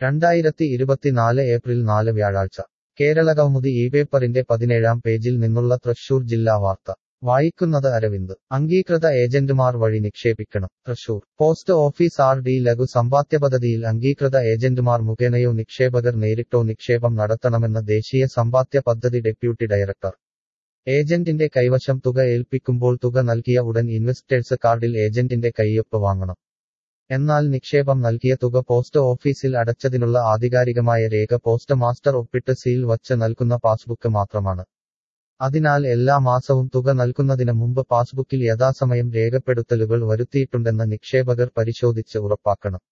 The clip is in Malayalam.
രണ്ടായിരത്തി ഇരുപത്തിനാല് ഏപ്രിൽ നാല് വ്യാഴാഴ്ച കേരളകൗമുദി ഈ പേപ്പറിന്റെ പതിനേഴാം പേജിൽ നിന്നുള്ള തൃശൂർ ജില്ലാ വാർത്ത വായിക്കുന്നത് അരവിന്ദ് അംഗീകൃത ഏജന്റുമാർ വഴി നിക്ഷേപിക്കണം Thrissur post office R D ലഘു സമ്പാദ്യ പദ്ധതിയിൽ അംഗീകൃത ഏജന്റുമാർ മുഖേനയോ നിക്ഷേപകർ നേരിട്ടോ നിക്ഷേപം നടത്തണമെന്ന് ദേശീയ സമ്പാദ്യ പദ്ധതി ഡെപ്യൂട്ടി ഡയറക്ടർ ഏജന്റിന്റെ കൈവശം തുക ഏൽപ്പിക്കുമ്പോൾ തുക നൽകിയ ഉടൻ ഇൻവെസ്റ്റേഴ്സ് കാർഡിൽ ഏജന്റിന്റെ കൈയൊപ്പ് വാങ്ങണം എന്നാൽ നിക്ഷേപം നൽകിയ തുക പോസ്റ്റ് ഓഫീസിൽ അടച്ചതിനുള്ള ആധികാരികമായ രേഖ പോസ്റ്റ് മാസ്റ്റർ ഒപ്പിട്ട് സീൽ വച്ച് നൽകുന്ന പാസ്ബുക്ക് മാത്രമാണ് അതിനാൽ എല്ലാ മാസവും തുക നൽകുന്നതിന് മുമ്പ് പാസ്ബുക്കിൽ യഥാസമയം രേഖപ്പെടുത്തലുകൾ വരുത്തിയിട്ടുണ്ടെന്ന് നിക്ഷേപകർ പരിശോധിച്ച് ഉറപ്പാക്കണം